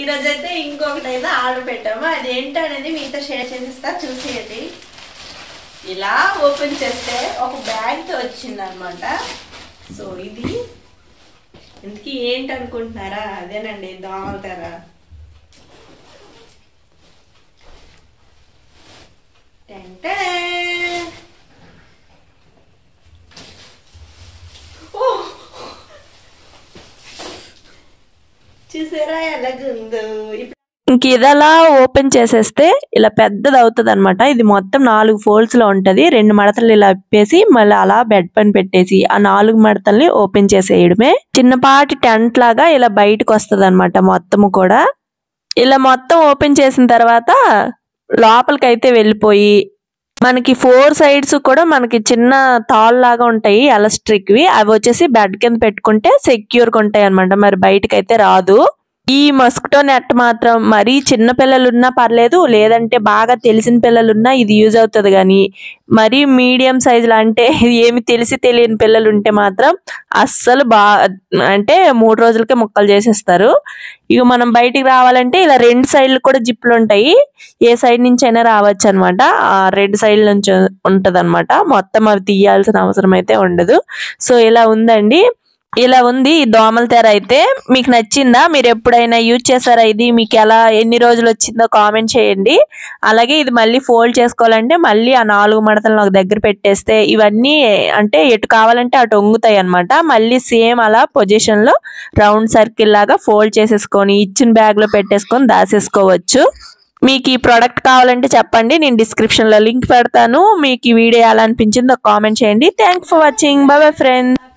ఈరోజు అయితే ఇంకొకటి అయితే ఆర్డర్ పెట్టాము అది ఏంటనేది మీతో షేర్ చేసిస్తా చూసేయండి ఇలా ఓపెన్ చేస్తే ఒక బ్యాగ్తో వచ్చింది అనమాట సో ఇది ఇంతకీ ఏంటి అనుకుంటున్నారా అదేనండి దోమలతారా చూసారా ఎలాగుందో ఇప్పుడు ఇంక ఇది అలా ఓపెన్ చేసేస్తే ఇలా పెద్దది అవుతుంది అనమాట ఇది మొత్తం నాలుగు ఫోల్డ్స్ లో ఉంటది రెండు మడతలు ఇలా ఇప్పేసి మళ్ళీ అలా బెడ్ పైన పెట్టేసి ఆ నాలుగు మడతల్ని ఓపెన్ చేసేయడమే చిన్నపాటి టెంట్ లాగా ఇలా బయటకు వస్తుంది అనమాట మొత్తము కూడా ఇలా మొత్తం ఓపెన్ చేసిన తర్వాత లోపలికి అయితే వెళ్ళిపోయి మనకి ఫోర్ సైడ్స్ కూడా మనకి చిన్న తాళ్ళు లాగా ఉంటాయి ఎలస్ట్రిక్ వి అవి వచ్చేసి బెడ్ కింద పెట్టుకుంటే సెక్యూర్ గా ఉంటాయి అనమాట మరి బయటకి అయితే రాదు ఈ మస్కిటో నెట్ మాత్రం మరీ చిన్న పిల్లలు ఉన్నా పర్లేదు లేదంటే బాగా తెలిసిన పిల్లలు ఉన్నా ఇది యూజ్ అవుతుంది కానీ మరీ మీడియం సైజ్ అంటే ఏమి తెలిసి తెలియని పిల్లలు ఉంటే మాత్రం అస్సలు బా అంటే మూడు రోజులకే ముక్కలు చేసేస్తారు ఇక మనం బయటికి రావాలంటే ఇలా రెండు సైడ్లు కూడా జిప్లు ఉంటాయి ఏ సైడ్ నుంచి అయినా రావచ్చు అనమాట ఆ రెండు సైడ్ల నుంచి ఉంటది మొత్తం అవి తీయాల్సిన అవసరం అయితే ఉండదు సో ఇలా ఉందండి ఇలా ఉంది ఈ దోమల తెర అయితే మీకు నచ్చిందా మీరు ఎప్పుడైనా యూజ్ చేశారా ఇది మీకు ఎలా ఎన్ని రోజులు వచ్చిందో కామెంట్ చేయండి అలాగే ఇది మళ్ళీ ఫోల్డ్ చేసుకోవాలంటే మళ్ళీ ఆ నాలుగు మడతలను ఒక దగ్గర పెట్టేస్తే ఇవన్నీ అంటే ఎటు కావాలంటే అటు వంగుతాయి అనమాట మళ్ళీ సేమ్ అలా పొజిషన్ లో రౌండ్ సర్కిల్ లాగా ఫోల్డ్ చేసేసుకొని ఇచ్చిన బ్యాగ్ లో పెట్టేసుకొని దాసేసుకోవచ్చు మీకు ఈ ప్రోడక్ట్ కావాలంటే చెప్పండి నేను డిస్క్రిప్షన్ లో లింక్ పెడతాను మీకు ఈ వీడియో ఎలా అనిపించిందో కామెంట్ చేయండి thank for watching bye friends